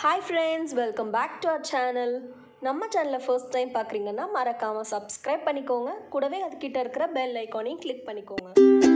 hi friends welcome back to our channel நம்ம சேனலை first time பார்க்குறீங்கன்னா மறக்காமல் சப்ஸ்கிரைப் பண்ணிக்கோங்க கூடவே அதுக்கிட்ட இருக்கிற பெல் ஐக்கானையும் கிளிக் பண்ணிக்கோங்க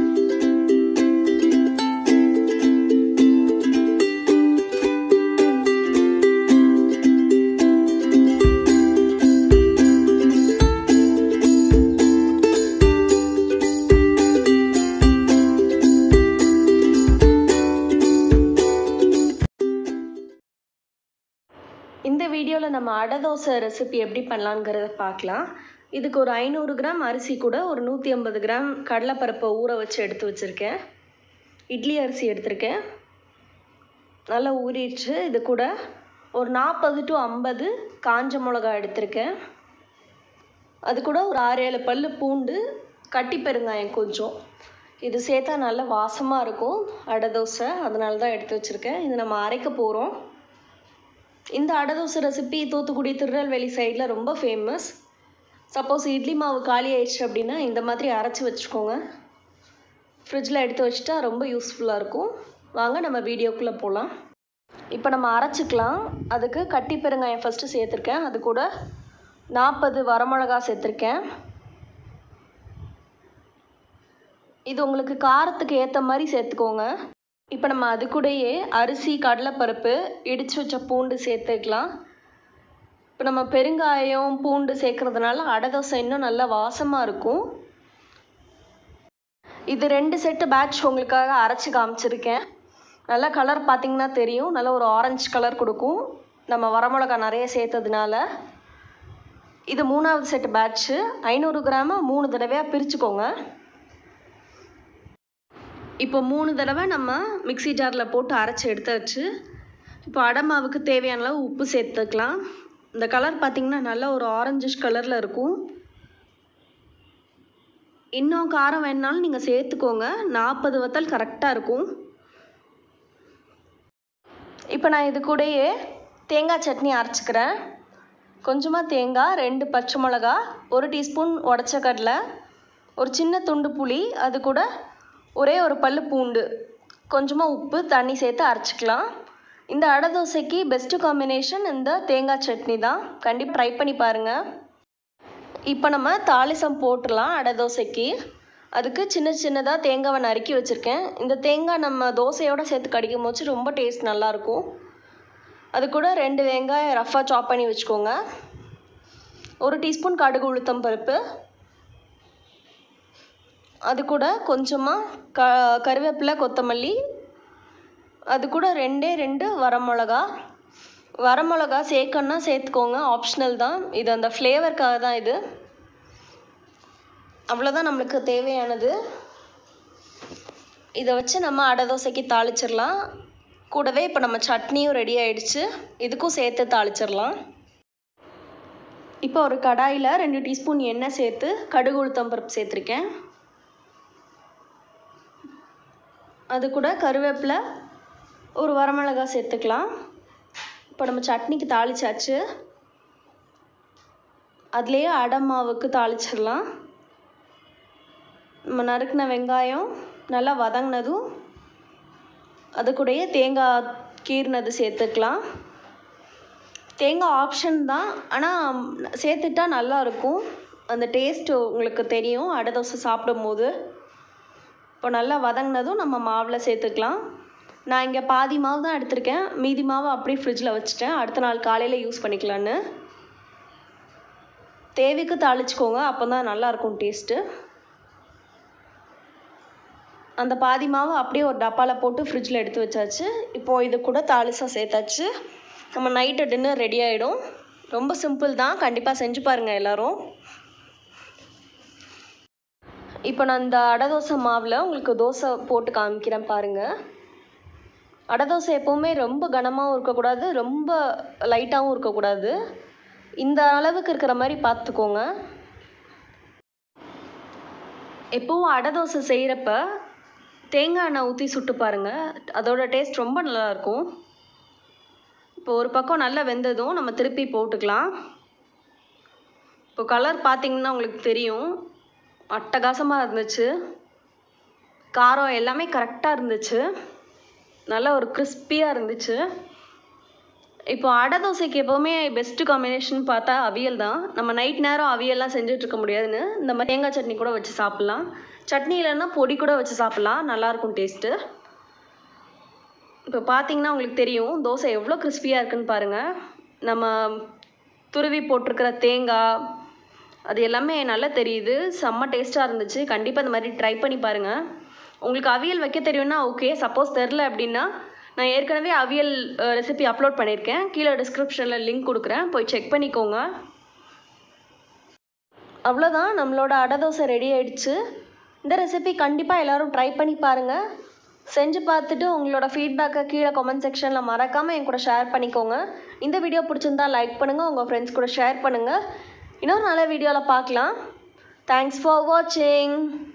இந்த வீடியோவில் நம்ம அடை தோசை ரெசிபி எப்படி பண்ணலாங்கிறத பார்க்கலாம் இதுக்கு ஒரு ஐநூறு கிராம் அரிசி கூட ஒரு நூற்றி ஐம்பது கிராம் கடலைப்பருப்பை ஊற வச்சு எடுத்து வச்சுருக்கேன் இட்லி அரிசி எடுத்திருக்கேன் நல்லா ஊறிடுச்சு இது கூட ஒரு நாற்பது டு ஐம்பது காஞ்ச மிளகா எடுத்திருக்கேன் அது கூட ஒரு ஆறு ஏழு பல் பூண்டு கட்டி பெருங்காயம் கொஞ்சம் இது சேர்த்தா நல்ல வாசமாக இருக்கும் அடை தோசை அதனால தான் எடுத்து வச்சுருக்கேன் இது நம்ம அரைக்க போகிறோம் இந்த அடை தோசை ரெசிபி தூத்துக்குடி திருநெல்வேலி சைடில் ரொம்ப ஃபேமஸ் சப்போஸ் இட்லி மாவு காலி ஆயிடுச்சு அப்படின்னா இந்த மாதிரி அரைச்சி வச்சுக்கோங்க ஃப்ரிட்ஜில் எடுத்து வச்சுட்டா ரொம்ப யூஸ்ஃபுல்லாக இருக்கும் வாங்க நம்ம வீடியோக்குள்ளே போகலாம் இப்போ நம்ம அரைச்சிக்கலாம் அதுக்கு கட்டி பெருங்காயம் ஃபஸ்ட்டு சேர்த்துருக்கேன் அது கூட நாற்பது வரமிளகா சேர்த்துருக்கேன் இது உங்களுக்கு காரத்துக்கு ஏற்ற மாதிரி சேர்த்துக்கோங்க இப்போ நம்ம அது கூடயே அரிசி கடலைப்பருப்பு இடித்து வச்ச பூண்டு சேர்த்துக்கலாம் இப்போ நம்ம பெருங்காயம் பூண்டு சேர்க்கறதுனால அடை தோசை இன்னும் நல்லா வாசமாக இருக்கும் இது ரெண்டு செட்டு பேட்ச் உங்களுக்காக அரைச்சி காமிச்சிருக்கேன் நல்லா கலர் பார்த்தீங்கன்னா தெரியும் நல்ல ஒரு ஆரஞ்சு கலர் கொடுக்கும் நம்ம வரமிளகா நிறைய சேர்த்ததுனால இது மூணாவது செட்டு பேட்ச்சு ஐநூறு கிராம மூணு தடவையாக பிரிச்சுக்கோங்க இப்போ மூணு தடவை நம்ம மிக்சி ஜாரில் போட்டு அரைச்சி எடுத்தாச்சு இப்போ அடை மாவுக்கு தேவையான அளவு உப்பு சேர்த்துக்கலாம் இந்த கலர் பார்த்திங்கன்னா நல்ல ஒரு ஆரஞ்சிஷ் கலரில் இருக்கும் இன்னும் காரம் வேணுனாலும் நீங்கள் சேர்த்துக்கோங்க நாற்பது வத்தல் கரெக்டாக இருக்கும் இப்போ நான் இது கூடயே தேங்காய் சட்னி அரைச்சிக்கிறேன் கொஞ்சமாக தேங்காய் ரெண்டு பச்சை மிளகா ஒரு டீஸ்பூன் உடச்ச கடலை ஒரு சின்ன துண்டு புளி அது கூட ஒரே ஒரு பல் பூண்டு கொஞ்சமாக உப்பு தண்ணி சேர்த்து அரைச்சிக்கலாம் இந்த அடை தோசைக்கு பெஸ்ட்டு காம்பினேஷன் இந்த தேங்காய் சட்னி தான் கண்டிப்பாக ட்ரை பண்ணி பாருங்கள் இப்போ நம்ம தாளிசம் போட்டுடலாம் அடை தோசைக்கு அதுக்கு சின்ன சின்னதாக தேங்காவை நறுக்கி வச்சுருக்கேன் இந்த தேங்காய் நம்ம தோசையோடு சேர்த்து கடிக்கும் போது ரொம்ப டேஸ்ட் நல்லாயிருக்கும் அது கூட ரெண்டு வெங்காயம் ரஃப்பாக சாப் பண்ணி வச்சுக்கோங்க ஒரு டீஸ்பூன் கடுகு உளுத்தம் பருப்பு அது கூட கொஞ்சமாக க கருவேப்பிலை கொத்தமல்லி அது கூட ரெண்டே ரெண்டு வரமிளகா வரமிளகா சேர்க்கணுன்னா சேர்த்துக்கோங்க ஆப்ஷனல் தான் இது அந்த ஃப்ளேவருக்காக தான் இது அவ்வளோதான் நம்மளுக்கு தேவையானது இதை வச்சு நம்ம அடை தோசைக்கு தாளிச்சிடலாம் கூடவே இப்போ நம்ம சட்னியும் ரெடி ஆயிடுச்சு இதுக்கும் சேர்த்து தாளிச்சிடலாம் இப்போ ஒரு கடாயில் ரெண்டு டீஸ்பூன் எண்ணெய் சேர்த்து கடுகு உளுத்தம் பருப்பு சேர்த்துருக்கேன் அது கூட கருவேப்பிலை ஒரு வரமிளகாய் சேர்த்துக்கலாம் இப்போ நம்ம சட்னிக்கு தாளிச்சாச்சு அதுலேயே அடை மாவுக்கு தாளிச்சிடலாம் நம்ம நறுக்கின வெங்காயம் நல்லா வதங்கினதும் அது கூடயே தேங்காய் கீறினது சேர்த்துக்கலாம் தேங்காய் ஆப்ஷன் தான் ஆனால் சேர்த்துட்டா நல்லா இருக்கும் அந்த டேஸ்ட் உங்களுக்கு தெரியும் அடை தோசை சாப்பிடும் போது இப்போ நல்லா வதங்கினதும் நம்ம மாவில் சேர்த்துக்கலாம் நான் இங்கே பாதி மாவு தான் எடுத்திருக்கேன் மீதி மாவு அப்படியே ஃப்ரிட்ஜில் வச்சுட்டேன் அடுத்த நாள் காலையில் யூஸ் பண்ணிக்கலான்னு தேவைக்கு தாளிச்சுக்கோங்க அப்போ தான் நல்லாயிருக்கும் டேஸ்ட்டு அந்த பாதி மாவு அப்படியே ஒரு டப்பாவில் போட்டு ஃப்ரிட்ஜில் எடுத்து வச்சாச்சு இப்போது இது கூட தாளிசம் சேர்த்தாச்சு நம்ம நைட்டு டின்னர் ரெடி ஆகிடும் ரொம்ப சிம்பிள் தான் கண்டிப்பாக செஞ்சு பாருங்கள் எல்லோரும் இப்போ நான் இந்த அடை தோசை மாவில் உங்களுக்கு தோசை போட்டு காமிக்கிறேன் பாருங்கள் அடை தோசை எப்போவுமே ரொம்ப கனமாகவும் இருக்கக்கூடாது ரொம்ப லைட்டாகவும் இருக்கக்கூடாது இந்த அளவுக்கு இருக்கிற மாதிரி பார்த்துக்கோங்க எப்போவும் அடை தோசை செய்கிறப்ப தேங்காய் எண்ணெய் ஊற்றி சுட்டு பாருங்கள் அதோட டேஸ்ட் ரொம்ப நல்லாயிருக்கும் இப்போ ஒரு பக்கம் நல்லா வெந்ததும் நம்ம திருப்பி போட்டுக்கலாம் இப்போ கலர் பார்த்திங்கன்னா உங்களுக்கு தெரியும் அட்டகாசமாக இருந்துச்சு காரம் எல்லாமே கரெக்டாக இருந்துச்சு நல்ல ஒரு கிறிஸ்பியாக இருந்துச்சு இப்போ அடை தோசைக்கு எப்போவுமே பெஸ்ட்டு காம்பினேஷன் பார்த்தா அவியல் தான் நம்ம நைட் நேரம் அவியல்லாம் செஞ்சுட்டு இருக்க முடியாதுன்னு இந்த மாதிரி தேங்காய் சட்னி கூட வச்சு சாப்பிட்லாம் சட்னி இல்லைன்னா பொடி கூட வச்சு சாப்பிட்லாம் நல்லாயிருக்கும் டேஸ்ட்டு இப்போ பார்த்தீங்கன்னா உங்களுக்கு தெரியும் தோசை எவ்வளோ கிறிஸ்பியாக இருக்குன்னு பாருங்கள் நம்ம துருவி போட்டிருக்கிற தேங்காய் அது எல்லாமே நல்லா தெரியுது செம்ம டேஸ்ட்டாக இருந்துச்சு கண்டிப்பாக இந்த மாதிரி ட்ரை பண்ணி பாருங்கள் உங்களுக்கு அவியல் வைக்க தெரியும்னா ஓகே சப்போஸ் தெரில அப்படின்னா நான் ஏற்கனவே அவியல் ரெசிபி அப்லோட் பண்ணியிருக்கேன் கீழே டிஸ்கிரிப்ஷனில் லிங்க் கொடுக்குறேன் போய் செக் பண்ணிக்கோங்க அவ்வளோதான் நம்மளோட அடை தோசை ரெடி ஆயிடுச்சு இந்த ரெசிபி கண்டிப்பாக எல்லோரும் ட்ரை பண்ணி பாருங்கள் செஞ்சு பார்த்துட்டு உங்களோட ஃபீட்பேக்கை கீழே கமெண்ட் செக்ஷனில் மறக்காமல் என் கூட ஷேர் பண்ணிக்கோங்க இந்த வீடியோ பிடிச்சிருந்தா லைக் பண்ணுங்கள் உங்கள் ஃப்ரெண்ட்ஸ் கூட ஷேர் பண்ணுங்கள் இன்னொரு நல்ல வீடியோவில் பார்க்கலாம் தேங்க்ஸ் ஃபார் வாட்சிங்